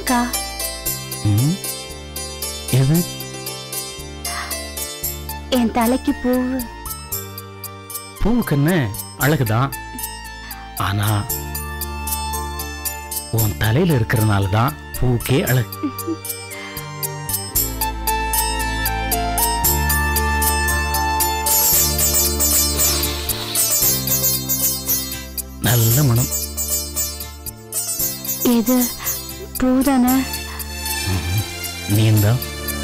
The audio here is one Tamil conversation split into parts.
இருக்கா ம் எது என் தலைக்கு பூவு பூவுக்கு என்ன அழகுதான் ஆனா உன் தலையில இருக்கிறனால தான் பூவுக்கே அழகு நல்ல மனம் இது பூதானே நீந்தான்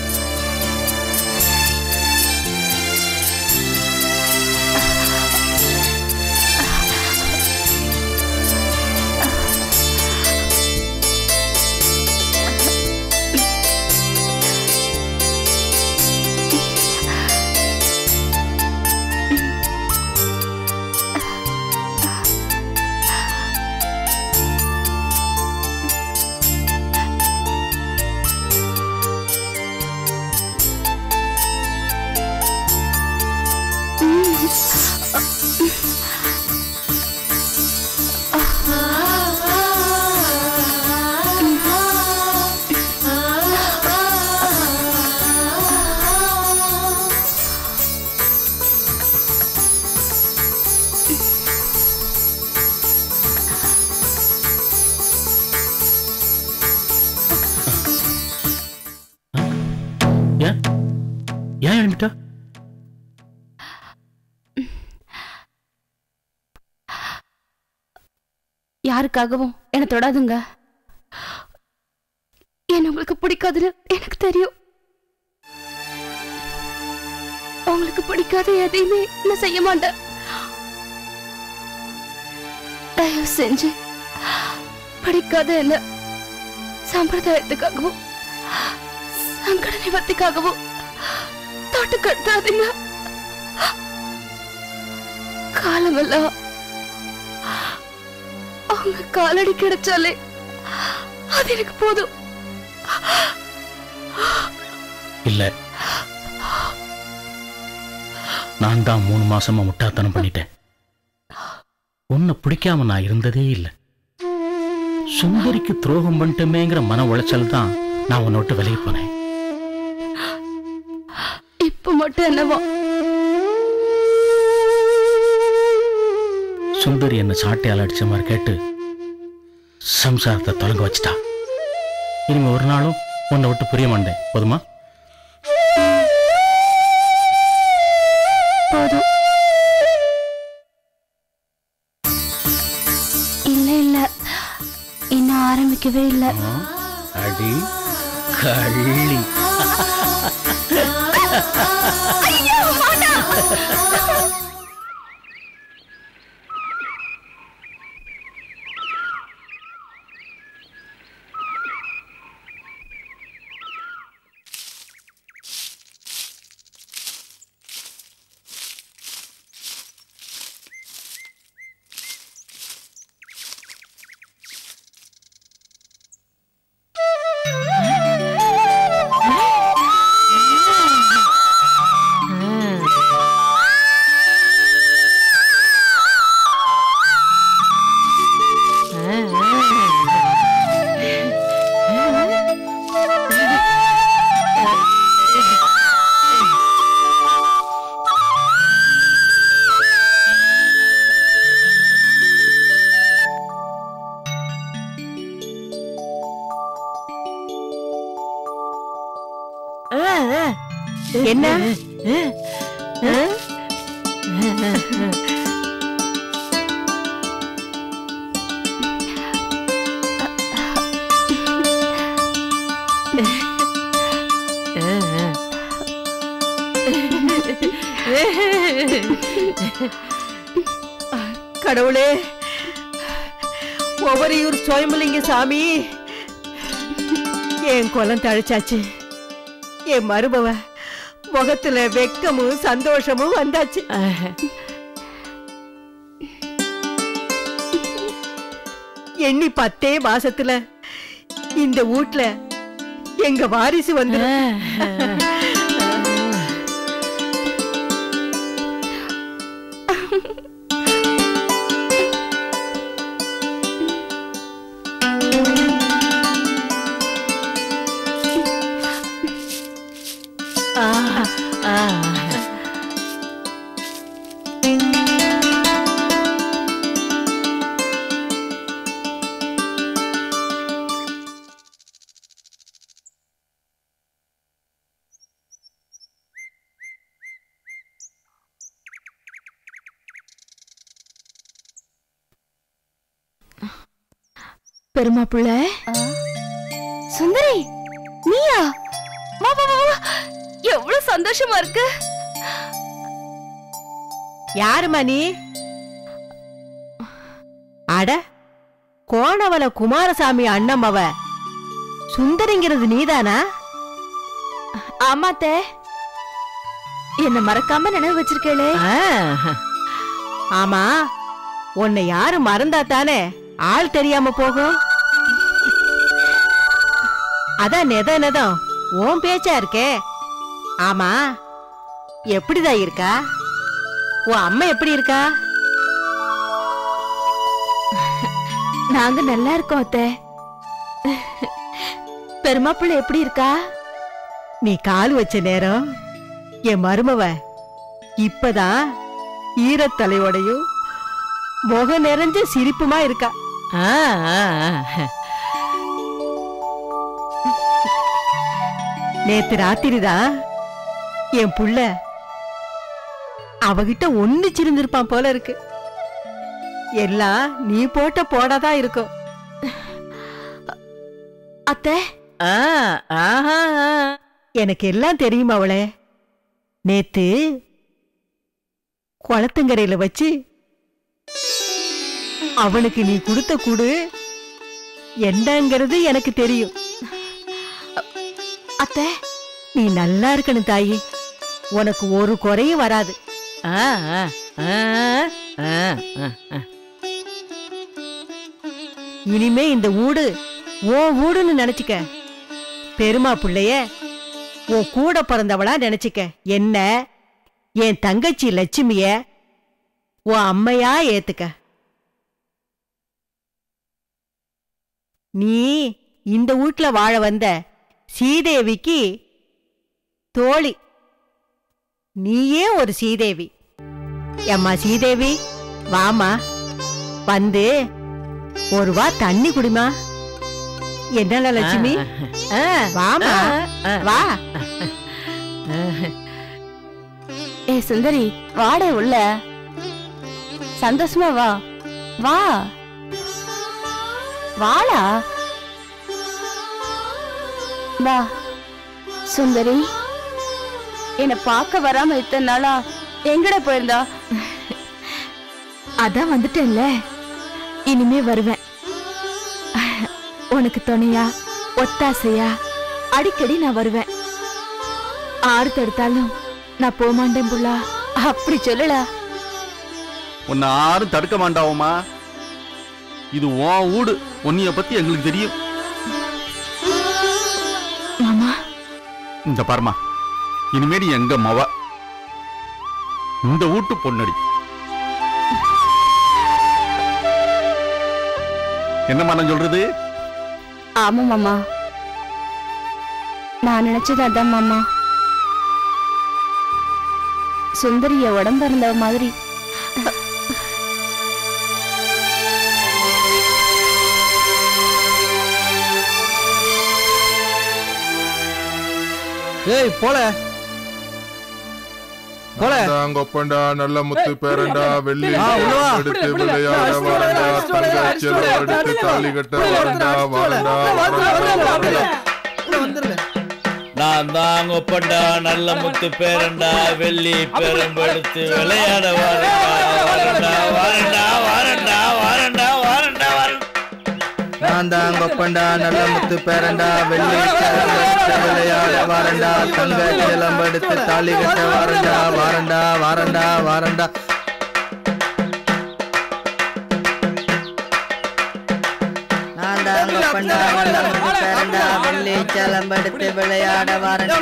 ஏன் ஏன் எழுந்துட்டா யாருக்காகவும் என்னை தொடாதுங்க என்ன உங்களுக்கு பிடிக்காதுன்னு எனக்கு தெரியும் உங்களுக்கு பிடிக்காத எதையுமே நான் செய்ய மாட்டேன் தயவு செஞ்சு பிடிக்காத என்ன சம்பிரதாயத்துக்காகவும் சங்கட நிவர்த்திக்காகவும் தொட்டு கட்டாதீங்க காலமெல்லாம் அவங்க காலடி கிடைச்சாலே அது எனக்கு போதும் இல்ல நான் தான் மூணு மாசமா முட்டாத்தனம் பண்ணிட்டேன் உன்னை பிடிக்காம நான் இருந்ததே இல்லை சுந்தரிக்கு துரோகம் பண்ணிட்டோமேங்கிற மன உளைச்சல் தான் நான் உன்னை விட்டு விலகி போனேன் இப்ப மட்டும் என்னவா சுந்தரி என்ன சாட்டையால் அடிச்ச மாதிரி கேட்டு சம்சாரத்தை தொடங்க வச்சிட்டா இனிமே ஒரு நாளும் உன்னை விட்டு புரிய மாட்டேன் போதுமா போதும் இல்ல இல்ல இன்னும் ஆரம்பிக்கவே இல்ல ஆ, அடி கள்ளி என்ன கடவுளே ஒவ்வொரு சுயம்பலிங்க சாமி என் குலம் தழைச்சாச்சு என் மருமவ முகத்துல வெக்கமும் சந்தோஷமும் வந்தாச்சு எண்ணி பத்தே மாசத்துல இந்த வீட்ல எங்க வாரிசு வந்து பெருமா புள்ள சுந்தரி நீயா வா வா வா வா. எவ்வளவு சந்தோஷமா இருக்கு யாருமா நீ அட கோணவல குமாரசாமி அண்ணம்மவ சுந்தரிங்கிறது நீதானா ஆமாத்தே என்ன மறக்காம நினைவு வச்சிருக்கேளே ஆ. ஆமா உன்னை யாரு மறந்தா தானே ஆள் தெரியாம போகும் அதான் நெத நெதம் உன் பேச்சா இருக்கே ஆமா எப்படிதான் இருக்கா உன் அம்மா எப்படி இருக்கா நாங்க நல்லா இருக்கோம் அத்தை பெருமா புள்ள எப்படி இருக்கா நீ கால் வச்ச நேரம் என் மருமவ இப்பதான் ஈரத்தலையோடையும் முக நிறைஞ்ச சிரிப்புமா இருக்கா ஆ, ஆ, ஆ. நேத்து ராத்திரிதான் என் புள்ள அவகிட்ட ஒண்ணு சிரிந்திருப்பான் போல இருக்கு எல்லாம் நீ போட்ட போடாதான் இருக்கும் அத்தை ஆ, ஆஹா, ஆ. எனக்கு எல்லாம் தெரியும் அவளே நேத்து குளத்தங்கரையில வச்சு அவனுக்கு நீ கொடுத்த கூடு என்னங்கிறது எனக்கு தெரியும் அத்தை நீ நல்லா இருக்கணும் தாயி உனக்கு ஒரு குறையும் வராது ஆ, ஆ, ஆ, ஆ, ஆ, ஆ. இனிமே இந்த ஊடு ஓ ஊடுன்னு நினைச்சுக்க பெருமா புள்ளைய உன் கூட பிறந்தவளா நினைச்சுக்க என்ன என் தங்கச்சி லட்சுமிய உன் அம்மையா ஏத்துக்க நீ இந்த வீட்ல வாழ வந்த சீதேவிக்கு தோழி நீயே ஒரு சீதேவி எம்மா சீதேவி வாமா வந்து ஒரு வா தண்ணி குடிமா என்னல லட்சுமி ஆ, வாமா வா ஏ சுந்தரி வாடே உள்ள சந்தோஷமா வா வா வாடா வா சுந்தரி என்ன பார்க்க வராம இத்தனை நாளா எங்கட போயிருந்தா அதான் வந்துட்டேன்ல இனிமே வருவேன் உனக்கு துணையா ஒத்தாசையா அடிக்கடி நான் வருவேன் ஆறு தடுத்தாலும் நான் போக மாட்டேன் புள்ளா அப்படி சொல்லல உன்னை யாரும் தடுக்க மாட்டாவுமா இது உன் வீடு உன்னைய பத்தி எங்களுக்கு தெரியும் மாமா இந்த பாருமா இனிமேடி எங்க மவ இந்த வீட்டு பொன்னடி என்னம்மா நான் சொல்றது ஆமா மாமா நான் நினைச்சது அதான் மாமா சுந்தரிய உடம்பு இருந்த மாதிரி ஏய் போல போல கொப்பண்டா நல்ல முத்து பேரண்டா வெள்ளி ஆ, உள்ள வா. எடுத்து விளையாட வரண்டா தங்கச்சில எடுத்து தாலி கட்ட வரண்டா வரண்டா வரண்டா நான் தான் ஒப்பண்டா நல்ல முத்து பேரண்டா வெள்ளி பெரும்பெடுத்து விளையாட வரண்டா வரண்டா வரண்டா வரண்டா வரண்டா வரண்டா வரண்டா நான் தான் கொப்பண்டா நல்ல முத்து பேரண்டா வெள்ளி சேலத்தை விளையாட வாரண்டா தங்க சிலம்பெடுத்து தாலி கட்ட வாரண்டா வாரண்டா வாரண்டா வாரண்டா நான் தான் கொப்பண்டா நல்ல முத்து பேரண்டா வெள்ளி சிலம்பெடுத்து விளையாட வாரண்டா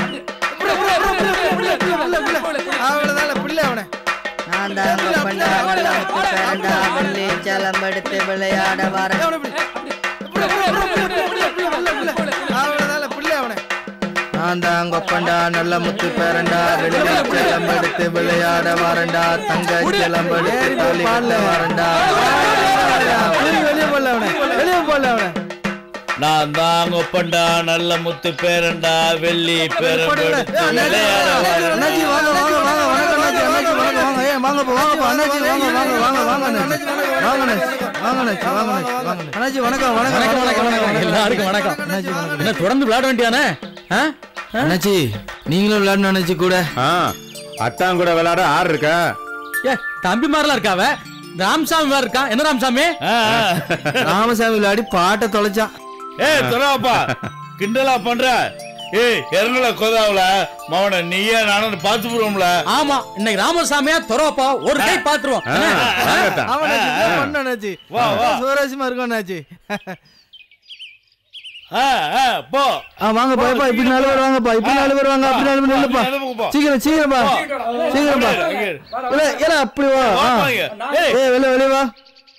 நான் தான் கொப்பண்டா நல்ல முத்து பேரண்டா வெள்ளி சிலம்பெடுத்து விளையாட வாரண்டா நான் தான் கொப்பண்டா நல்ல முத்து பேரண்டா வெள்ளி சிலம்பெடுத்து விளையாட வாரண்டா தங்க சிலம்பெடுத்து தோழி கட்ட வாரண்டா வெளியே போடல அவனை வெளியே போடல அவனை நான் தான் ஒப்பண்டா நல்ல முத்து பேரண்டா வெள்ளி பெரும்பெடுத்து விளையாட வரண்டா அண்ணாச்சி வாங்க வாங்க வாங்க வணக்கம் அண்ணாச்சி அண்ணாச்சி வணக்கம் வாங்க ஏய் வாங்கப்பா வாங்கப்பா அண்ணாச்சி வாங்க வாங்க வாங்க வாங்க அண்ணாச்சி வாங்க அண்ணாச்சி வாங்க அண்ணாச்சி வாங்க அண்ணாச்சி வாங்க அண்ணாச்சி வணக்கம் வணக்கம் வணக்கம் வணக்கம் வணக்கம் எல்லாருக்கும் வணக்கம் அண்ணாச்சி வணக்கம் என்ன தொடர்ந்து விளையாட வேண்டியானே ஆ? அண்ணாச்சி நீங்களும் விளையாடணும் அண்ணாச்சி கூட ஆ அத்தான் கூட விளையாட ஆறு இருக்கா ஏ தம்பி மாதிரிலாம் இருக்காவ ராமசாமி மாதிரி இருக்கான் என்ன ராமசாமி ஆ, ஆ. ராமசாமி விளையாடி பாட்டை தொலைச்சான் ஏய் துறாப்பா கிண்டலா பண்ற ஏய் இறங்கல கோதாவுல மவன நீயே நானும் பார்த்து போடுவோம்ல ஆமா இன்னைக்கு ராமசாமியா துறவப்பா ஒரு கை பாத்துருவோம் ஆ, வாங்க அத்தான். ஆமா அண்ணாச்சி இப்படியே பண்ணு அண்ணாச்சி வா, வா. சுவராசியமா இருக்கும் அண்ணாச்சி ஆ, ஆ, போ ஆ வாங்கப்பா எப்பா இப்படி நாலு பேர் வாங்கப்பா இப்படி நாலு பேர் வாங்க அப்படி நாலு பேர் நில்லுப்பா அந்த பக்கம் போ. சீக்கிரம் சீக்கிரம்ப்பா சீக்கிரம்ப்பா அங்கே இரு. இல்ல இல்ல அப்படி வா ஆ. வாப்பா இங்க. ஏய், ஏய் வெளிய வெளிய வா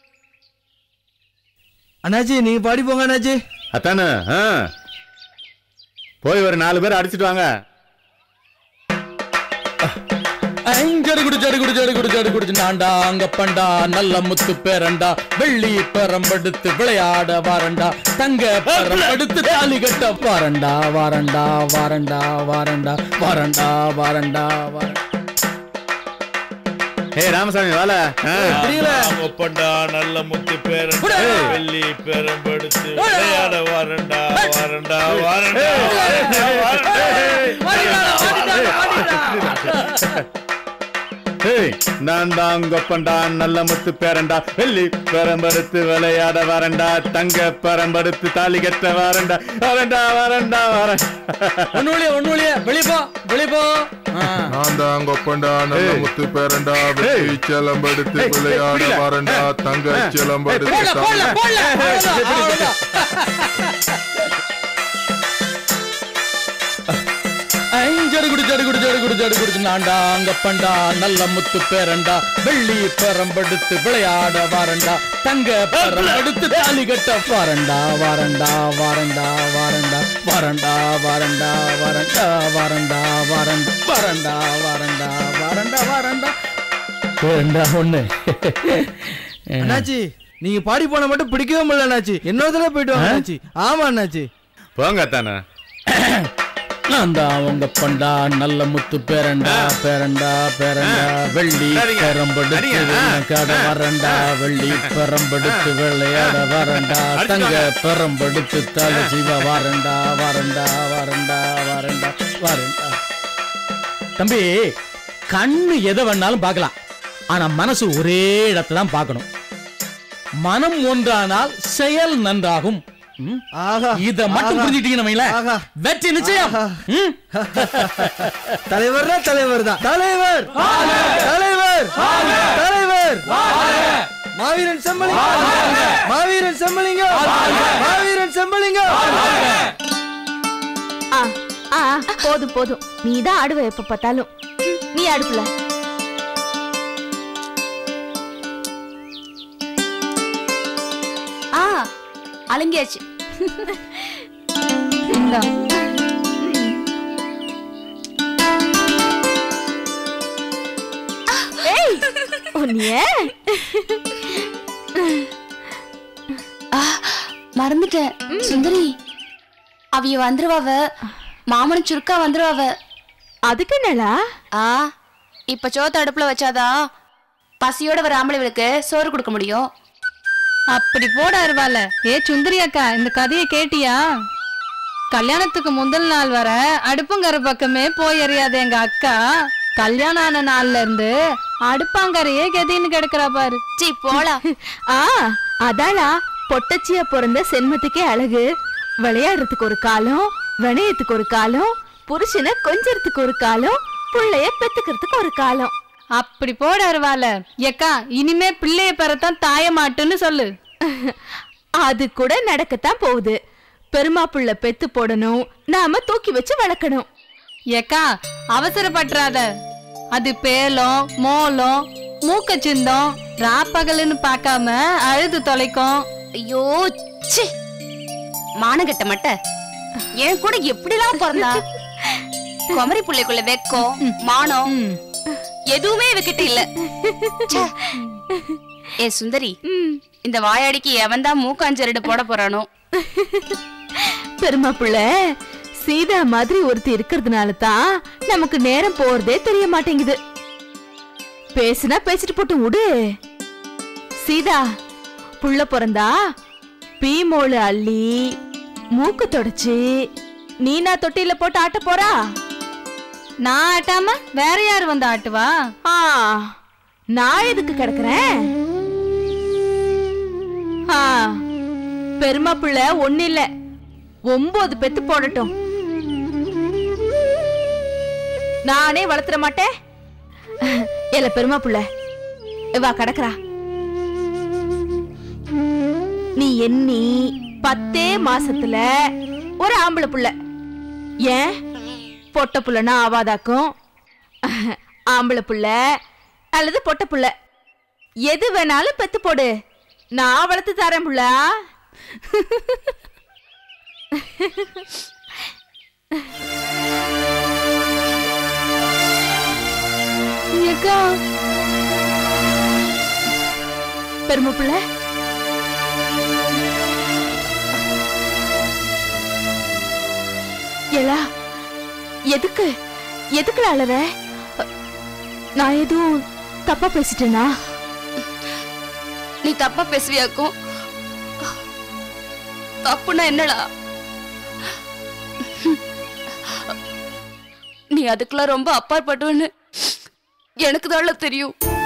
அண்ணாச்சி நீங்க பாடி போங்க அண்ணாச்சி அத்தானு ஆ. போய் ஒரு நாலு பேர் அடிச்சிட்டு வாங்க ஐங்கடு குடு ஜடு குடு ஜடு குடு ஜடு குடு நான்டா அங்க பண்டா நல்ல முத்து பேரண்டா வெள்ளி பெரம்பெடுத்து விளையாட வாரண்டா தங்க பெரம்பெடுத்து தாலி கட்ட வாரண்டா வாரண்டா வாரண்டா வாரண்டா வாரண்டா வாரண்டா வாரண்டா ஏய் ராமசாமி வாழ புரியல. நாம ஒப்பண்டா நல்ல முத்து பேரண்டா வெள்ளி பேரம்பெடுத்து விளையாட வரண்டா வரண்டா வரண்டா ஏய் நான் தான் கொப்பண்டா நல்ல முத்து பேரண்டா வெள்ளி பெரம்படுத்து விளையாட வரண்டா தங்க பெரம்படுத்து தாலி கட்ட வரண்டா வரண்டா வரண்டா வரண்டா ஒண்ணு வழியா ஒண்ணு வழியா வெளிய போ வெளிய போ ஆ. நான் தான் கொப்பண்டா நல்ல ஏய். முத்து பேரண்டா வெற்றி சிலம்பெடுத்து ஏய், விளையாட புரியல. வரண்டா தங்க ஏய், சிலம்பெடுத்து போடல போடல தங்க- போடல அவ்வளவுதான், அவ்வளவுதான். ஐஞ்சடு குடு ஜடு குடு ஜடு குடு ஜடு குடு நான்டா அங்க பண்டா நல்ல முத்து பேரண்டா வெள்ளி பெரம்பெடுத்து விளையாட வாரண்டா தங்க பெரம்பெடுத்து தாலி கட்ட வாரண்டா வாரண்டா வாரண்டா வாரண்டா வாரண்டா வாரண்டா வாரண்டா வாரண்டா வாரண்டா வாரண்டா வாரண்டா வாரண்டா வாரண்டா பேரண்டா ஒண்ணு அண்ணாச்சி நீங்க பாடி போன மட்டும் பிடிக்கவே முடியல அண்ணாச்சி இன்னொரு தடவை போயிட்டு வாங்க அண்ணாச்சி ஆமா அண்ணாச்சி போங்க அத்தானு நான் தான் உங்க பண்டா நல்ல முத்து பேரண்டா பேரண்டா பேரண்டா வெள்ளி சரிங்க. பெரம்பெடுத்து சரிங்க. ஆ. கடை வரண்டா வெள்ளி பெரம்பெடுத்து விளையாட வரண்டா அடிச்சு தங்க வாங்க. பெரம்பெடுத்து தலை சிவ வரண்டா வரண்டா வரண்டா வரண்டா வரண்டா தம்பி கண்ணு எதை வேணாலும் பார்க்கலாம் ஆனா மனசு ஒரே இடத்துல தான் பார்க்கணும் மனம் ஒன்றானால் செயல் நன்றாகும் ம்? ஆஹா இத மட்டும் ஆஹா. புரிஞ்சுட்டீங்கன்னு வைங்களேன் ஆஹா. வெற்றி நிச்சயம் ஆஹா. ம்? தலைவர்னா தலைவர் தான் தலைவர் தலைவர் தலைவர் மாவீரன் செம்மலிங்க மாவீரன் செம்மலிங்க மாவீரன் செம்மலிங்க ஆ ஆ போதும் போதும் நீ தான் ஆடுவ எப்ப பார்த்தாலும் நீ அடுப்புல ஆ அலங்கியாச்சு இந்தா. ஏய் உன்னைய மறந்துட்டேன் சுந்தரி அவிய வந்துருவாவ மாமனும் சுருக்கா வந்துருவாவ அதுக்கு என்னடா ஆ இப்ப சோத்த அடுப்புல வச்சாதான் பசியோட வர ஆம்பளைகளுக்கு சோறு கொடுக்க முடியும் அப்படி போட அருவால ஏ சுந்தரி அக்கா இந்த கதையை கேட்டியா கல்யாணத்துக்கு முதல் நாள் வர அடுப்பங்கர பக்கமே போய் எறியாத எங்க அக்கா கல்யாணம் ஆன நாள்ல இருந்து அடுப்பாங்கரையே கெதின்னு கிடக்குறா பாரு சீ போலா ஆ அதானா பொட்டச்சியா பிறந்த சென்மத்துக்கே அழகு விளையாடுறதுக்கு ஒரு காலம் வினயத்துக்கு ஒரு காலம் புருஷனை கொஞ்சறதுக்கு ஒரு காலம் புள்ளைய பெத்துக்கிறதுக்கு ஒரு காலம் அப்படி போட அருவால ஏக்கா இனிமே பிள்ளைய பெறத்தான் தாய மாட்டுன்னு சொல்லு அது கூட நடக்கத்தான் போகுது பெருமா புள்ள பெத்து போடணும் நாம தூக்கி வச்சு வளர்க்கணும் ஏக்கா அவசரப்பட்டுறாத அது பேலம் மோலம் மூக்க சிந்தம் ராப்பகலுன்னு பார்க்காம அழுது தொலைக்கும் ஐயோ சி மானகட்ட மட்ட என் கூட எப்படிலாம் பிறந்தா குமரி புள்ளைக்குள்ள வெக்கம் மானம் ம். எதுவுமே இவகிட்ட இல்ல ச்சே. ஏ சுந்தரி இந்த வாயாடிக்கு எவன் தான் மூக்காஞ்சரடு போட போறானோ பெருமா புள்ள சீதா மாதிரி ஒருத்தி இருக்கிறதுனால தான் நமக்கு நேரம் போறதே தெரிய மாட்டேங்குது பேசுனா பேசிட்டு போட்டு விடு சீதா புள்ள பிறந்தா பீமோளு அள்ளி மூக்கு தொடச்சு நீனா தொட்டில போட்டு ஆட்ட போறா நான் ஆட்டாம வேற யாரு வந்து ஆட்டுவா ஆ நான் எதுக்கு கிடக்குறேன் ஆ, பெருமா புள்ள ஒண்ணு இல்ல ஒன்பது பெத்து போடட்டும் நானே வளர்த்துற மாட்டேன் இல்ல பெருமா புள்ள வா கிடக்குறா நீ எண்ணி பத்தே மாசத்துல ஒரு ஆம்பளை புள்ள ஏன் பொட்ட புள்ளனா ஆவாதாக்கும் ஆம்பளை புள்ள அல்லது பொட்ட புள்ள எது வேணாலும் பெத்து போடு நான் வளர்த்து தரேன் புள்ள ஏக்கா பெருமை புள்ள ஏலா எதுக்கு எதுக்குல அழற நான் எதுவும் தப்பா பேசிட்டேனா நீ தப்பா பேசுவியாக்கும் தப்புனா என்னடா நீ அதுக்கெல்லாம் ரொம்ப அப்பாற்பட்டவன்னு எனக்கு தான் தெரியும்